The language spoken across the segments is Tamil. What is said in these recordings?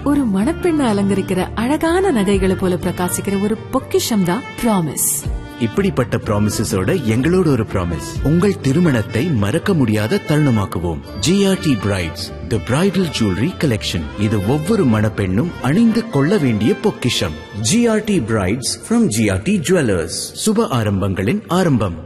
ஒரு மணப்பெண்ணை அலங்கரிக்கிற அழகான நகைகளை போல பிரகாசிக்கிற ஒரு பொக்கிஷம் தான் ப்ராமிஸ் இப்படிப்பட்ட ப்ராமிசஸோட எங்களோட ஒரு ப்ராமிஸ் உங்கள் திருமணத்தை மறக்க முடியாத தருணமாக்குவோம் GRT brides the bridal jewellery collection இது ஒவ்வொரு மணப்பெண்ணும் அணிந்து கொள்ள வேண்டிய பொக்கிஷம் GRT brides from GRT jewellers சுப ஆரம்பங்களின் ஆரம்பம்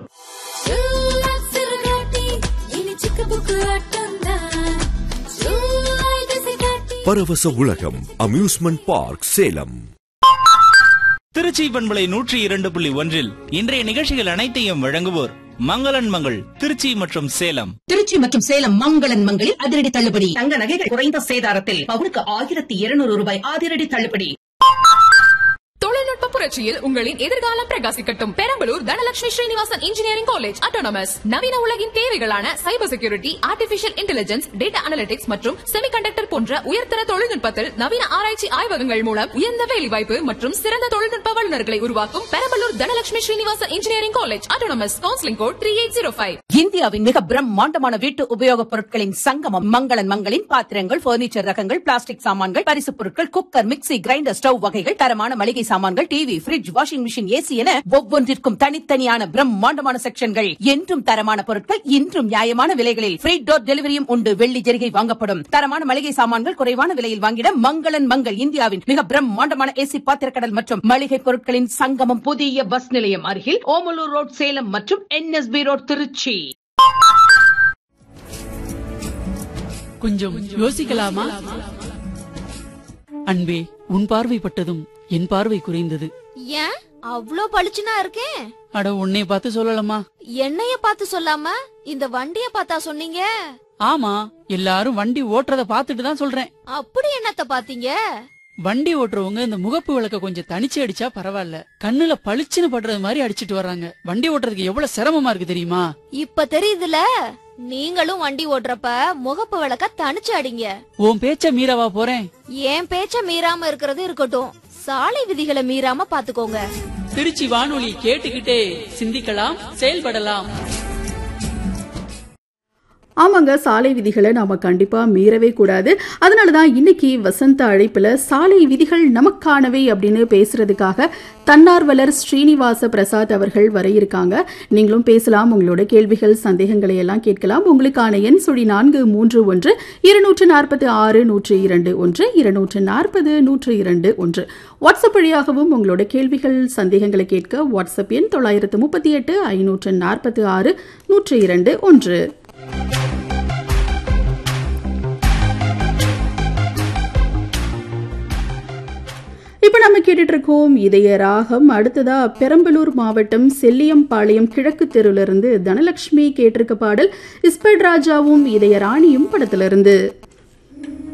பரவச உலகம் அம்யூஸ்மெண்ட் பார்க் சேலம் திருச்சி பண்பலை நூற்றி இரண்டு புள்ளி ஒன்றில் இன்றைய நிகழ்ச்சிகள் அனைத்தையும் வழங்குவோர் மங்களன் மங்கள் திருச்சி மற்றும் சேலம் திருச்சி மற்றும் சேலம் மங்களன் மங்களில் அதிரடி தள்ளுபடி தங்க நகைகள் குறைந்த சேதாரத்தில் பவுனுக்கு ஆயிரத்தி இருநூறு ரூபாய் அதிரடி தள்ளுபடி தொழில்நுட்ப புரட்சியில் உங்களின் எதிர்காலம் பிரகாசிக்கட்டும் Perambalur Dhanalakshmi Srinivasan engineering college autonomous நவீன உலகின் தேவைகளான cyber security artificial intelligence data analytics மற்றும் செமிகண்டக்டர் போன்ற உயர்தர தொழில்நுட்பத்தில் நவீன ஆராய்ச்சி ஆய்வகங்கள் மூலம் உயர்ந்த வேலைவாய்ப்பு மற்றும் சிறந்த தொழில்நுட்ப வல்லுநர்களை உருவாக்கும் Perambalur Dhanalakshmi Srinivasan engineering college autonomous counselling code three eight zero five இந்தியாவின் மிக பிரம்மாண்டமான வீட்டு உபயோகப் பொருட்களின் சங்கமம் மங்களன் மங்களின் பாத்திரங்கள் பர்னிச்சர் ரகங்கள் பிளாஸ்டிக் சாமான்கள் பரிசுப் பொருட்கள் குக்கர் மிக்ஸி கிரைண்டர் ஸ்டவ் வகைகள் தரமான மளிகை சாமான்கள் TV fridge washing machine AC என ஒவ்வொன்றிற்கும் தனித்தனியான பிரம்மாண்டமான செக்ஷன்கள் என்றும் தரமான பொருட்கள் இன்றும் நியாயமான விலைகளில் ஃப்ரீ டோர் டெலிவரியும் உண்டு வெள்ளி ஜெரிகை வாங்கப்படும் தரமான மளிகை சாமான்கள் குறைவான விலையில் வாங்கிட மங்களன் மங்கள் இந்தியாவின் மிக பிரம்மாண்டமான ஏசி பாத்திரக்கடல் மற்றும் மளிகை பொருட்களின் சங்கமம் புதிய பஸ் நிலையம் அருகில் ஓமலூர் ரோட் சேலம் மற்றும் என்எஸ்பி ரோட் திருச்சி கொஞ்சம் யோசிக்கலாமா அன்பே உன் பார்வைப்பட்டதும் என் பார்வை குறைந்தது ஏன் அவ்ளோ பளிச்சுனா இருக்கேன் அட உன்னை பார்த்து சொல்லலாமா என்னைய பார்த்து சொல்லாம இந்த வண்டிய பார்த்தா சொன்னீங்க ஆமா எல்லாரும் வண்டி ஓட்டுறத பார்த்துட்டு தான் சொல்றேன் அப்படி என்னத்த பாத்தீங்க வண்டி ஓட்டுறவங்க இந்த முகப்பு விளக்க கொஞ்சம் தனிச்சு அடிச்சா பரவாயில்ல கண்ணுல பளிச்சுன்னு படுறது மாதிரி அடிச்சிட்டு வர்றாங்க வண்டி ஓட்டுறதுக்கு எவ்வளவு சிரமமா இருக்கு தெரியுமா இப்ப தெரியுதுல நீங்களும் வண்டி ஓட்டுறப்ப முகப்பு விளக்க தனிச்சு அடிங்க உன் பேச்ச மீறவா போறேன் என் பேச்ச மீறாம இருக்கிறது இருக்கட்டும் சாலை விதிகளை மீறாம பாத்துக்கோங்க திருச்சி வானொலி கேட்டுக்கிட்டே சிந்திக்கலாம் செயல்படலாம் ஆமாங்க சாலை விதிகளை நாம கண்டிப்பா மீறவே கூடாது அதனால தான் இன்னைக்கு வசந்த அழைப்புல சாலை விதிகள் நமக்கானவை அப்படின்னு பேசுறதுக்காக தன்னார்வலர் ஸ்ரீனிவாச பிரசாத் அவர்கள் வர இருக்காங்க நீங்களும் பேசலாம் உங்களோட கேள்விகள் சந்தேகங்களை எல்லாம் கேட்கலாம் உங்களுக்கான எண் சுழி நான்கு மூன்று ஒன்று இருநூற்று நாற்பத்தி ஆறு நூற்று இரண்டு ஒன்று இருநூற்று நாற்பது நூற்று இரண்டு ஒன்று வாட்ஸ்அப் வழியாகவும் உங்களோட கேள்விகள் சந்தேகங்களை கேட்க வாட்ஸ்அப் எண் தொள்ளாயிரத்து முப்பத்தி எட்டு ஐநூற்று நாற்பத்தி ஆறு நூற்று இரண்டு ஒன்று இப்ப நம்ம கேட்டுட்டு இருக்கோம் இதய ராகம் அடுத்ததா பெரம்பலூர் மாவட்டம் செல்லியம்பாளையம் கிழக்கு தெருவிலிருந்து தனலட்சுமி கேட்டிருக்க பாடல் இஸ்பட் ராஜாவும் இதய ராணியும் படத்திலிருந்து